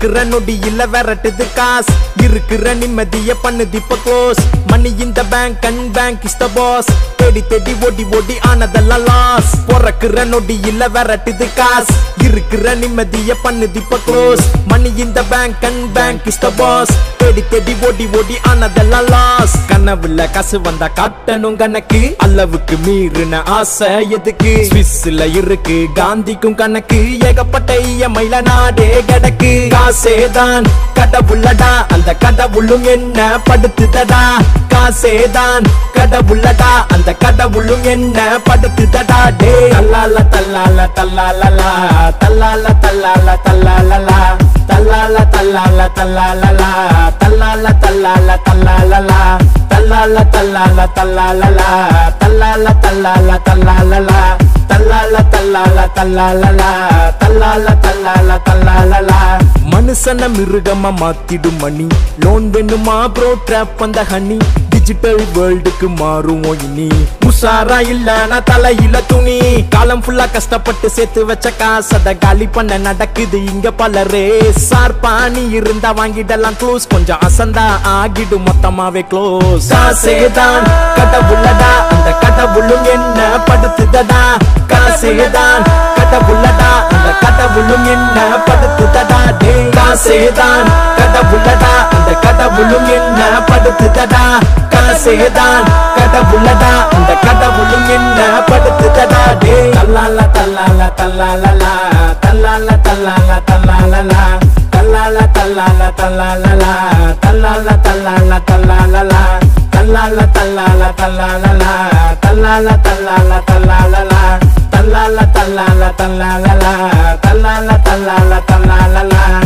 பிறக்குற நொடி இல்ல விரட்டுது காஸ் இருக்கிற நிம்மதிய பண்ணுது இப்ப க்ளோஸ் மணி இந்த bank and bank is the boss தேடி தேடி ஓடி ஓடி ஆனதெல்லாம் லாஸ் பிறக்குற நொடி இல்ல விரட்டுது காஸ் இருக்கிற நிம்மதிய பண்ணுது இப்ப க்ளோஸ் மணி இந்த bank and bank is the boss தேடி தேடி ஓடி ஓடி ஆனதெல்லாம் லாஸ் கனவுல காசு வந்தா காட்டணும் கணக்கு அளவுக்கு மீறின ஆசை எதுக்கு சுவிஸ்ல இருக்கு காந்திக்கும் கணக்கு ஏகப்பட்ட இயமைல நாடே கிடக்கு காசேதான் கடவுளடா அந்த கடவுளும் என்ன படுத்துதடா காசேதான் கடவுளடா அந்த கடவுளும் என்ன படுத்துதடா டே தல்லால தல்லால தல்லாலலா தல்லால தல்லால தல்லாலலா தல்லால தல்லால தல்லாலலா தல்லால தல்லால தல்லாலலா தல்லால தல்லால தல்லாலலா தல்லால தல்லால தல்லாலலா தல்லால தல்லால தல்லாலலா தல்லால தல்லால தல்லாலலா மனுஷன மிருகமா மாத்திடும் மணி லோன் வேணுமா ப்ரோ ட்ராப் அந்த ஹனி டிஜிட்டல் வேர்ல்டுக்கு மாறுவோம் இனி உஷாரா இல்லனா தலையில துணி காலம் ஃபுல்லா கஷ்டப்பட்டு சேர்த்து வச்ச காசத காலி பண்ண நடக்குது இங்க பல ரேஸ் சார்பாணி இருந்தா வாங்கிடலாம் க்ளோஸ் கொஞ்சம் அசந்தா ஆகிடும் மொத்தமாவே க்ளோஸ் காசேதான் கடவுளடா அந்த கடவுளும் என்ன படுத்துதடா காசேதான் கடவுளடா அந்த கடவுளும் என்ன படுத்துதடா டே காசேதான் கடவுளடா அந்த கடவுளும் என்ன படுத்துதடா காசேதான் கடவுளடா அந்த கடவுளும் என்ன படுத்துதடா டே தல்லால தல்லால தல்லாலலா தல்லால தல்லால தல்லாலலா தல்லால தல்லால தல்லாலலா தல்லால தல்லால தல்லாலலா தல்லால தல்லால தல்லாலலா தல்லால தல்லால தல்லாலலா தல்லால தல்லால தல்லாலலா தல்லால தல்லால தல்லாலலா